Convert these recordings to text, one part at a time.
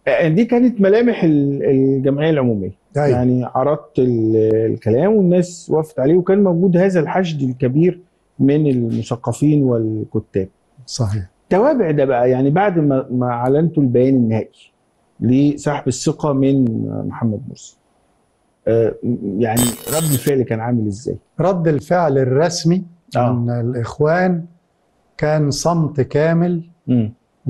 آه، دي كانت ملامح ال- الجمعيه العموميه أيوة. يعني عرضت ال- الكلام والناس وافقت عليه وكان موجود هذا الحشد الكبير من المثقفين والكتاب صحيح التوابع ده بقى يعني بعد ما ما اعلنتوا البيان النهائي لسحب الثقه من محمد مرسي آه، يعني رد الفعل كان عامل ازاي؟ رد الفعل الرسمي آه. من الإخوان كان صمت كامل مم.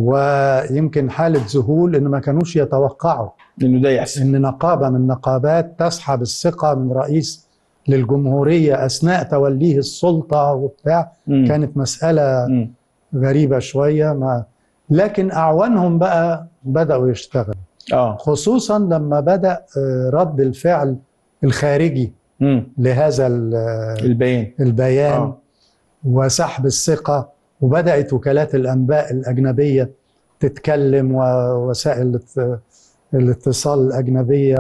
ويمكن حالة ذهول إن ما كانوش يتوقعوا انه ده يحصل إن نقابة من النقابات تسحب الثقة من رئيس للجمهورية أثناء توليه السلطة وبتاع مم. كانت مسألة مم. غريبة شوية ما لكن أعوانهم بقى بدأوا يشتغلوا اه خصوصا لما بدأ آه، رد الفعل الخارجي مم. لهذا ال- البيان البيان آه. وسحب الثقة وبدأت وكالات الأنباء الأجنبية تتكلم ووسائل الاتص- الاتصال الأجنبية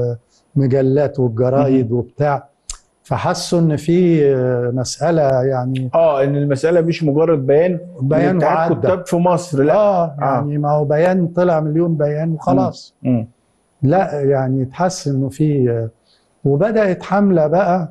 والمجلات والجرايد وبتاع فحسوا إن في مسألة يعني اه ان المساله مش مجرد بيان بيان من اتحاد وعدة كتاب في مصر لا آه يعني ما هو بيان طلع مليون بيان وخلاص مم. لا يعني تحس إنه في وبدأت حملة بقى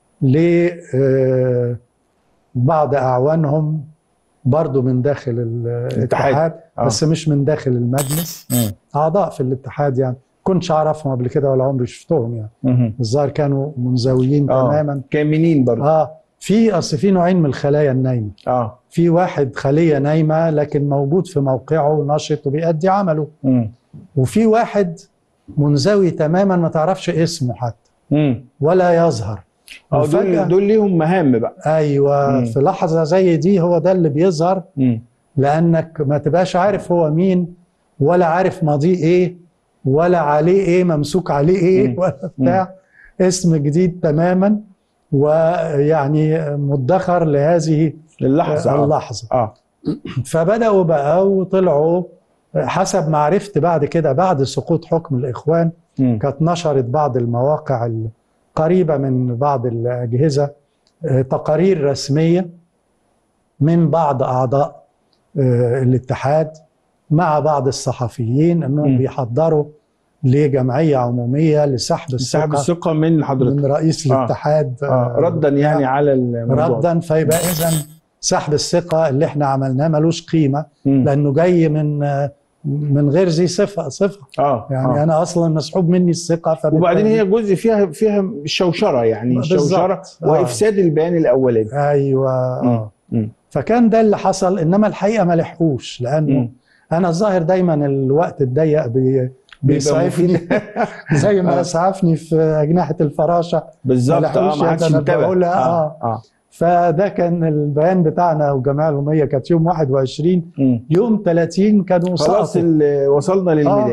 ل آه، بعض أعوانهم برضو من داخل ال- الاتحاد آه. بس مش من داخل المجلس مم. أعضاء في الاتحاد يعني كنتش أعرفهم قبل كده ولا عمري شفتهم يعني مم. الظاهر كانوا منزويين آه. تماما كامنين برضه اه في اصل في نوعين من الخلايا النايمه اه في واحد خليه نايمه لكن موجود في موقعه نشط وبيأدي عمله مم. وفي واحد منزوي تماما ما تعرفش اسمه حتى مم. ولا يظهر اه وفجأة- دول دول ليهم مهام بقى ايوه مم. في لحظه زي دي هو ده اللي بيظهر مم. لانك ما تبقاش عارف هو مين ولا عارف ماضيه ايه ولا عليه ايه ممسوك عليه ايه مم. ولا بتاع اسم جديد تماما ويعني مدخر لهذه اللحظه آه. اللحظه اه فبداوا بقى وطلعوا حسب ما عرفت بعد كده بعد سقوط حكم الاخوان مم. كانت نشرت بعض المواقع القريبه من بعض الاجهزه آه، تقارير رسميه من بعض اعضاء آه، الاتحاد مع بعض الصحفيين انهم مم. بيحضروا لجمعيه عموميه لسحب سحب الثقه الثقه من حضرتك من رئيس آه. الاتحاد آه. ردا يعني على الموضوع ده. ردا فيبقى اذا سحب الثقه اللي احنا عملناه ملوش قيمه مم. لانه جاي من آه، من غير ذي صفه صفه اه يعني آه. انا اصلا مسحوب مني الثقه فبالتالي- وبعدين هي جزء فيها فيها شوشره يعني بالظبط. شوشره آه. وافساد البيان الاولاني ايوه آه. مم. فكان ده اللي حصل انما الحقيقه ما لحقوش لانه مم. انا الظاهر دايما الوقت الضيق بي بيبقى بيسعفني مفيد. زي ما آه. اسعفني في اجنحه الفراشه بالظبط اه لحقوش ما حدش أنا انتبه بقولها، اه آه. اه فده كان البيان بتاعنا والجمعيه العموميه كانت يوم 21 مم. يوم 30 كانوا خلاص سقطوا ال- وصلنا للميدان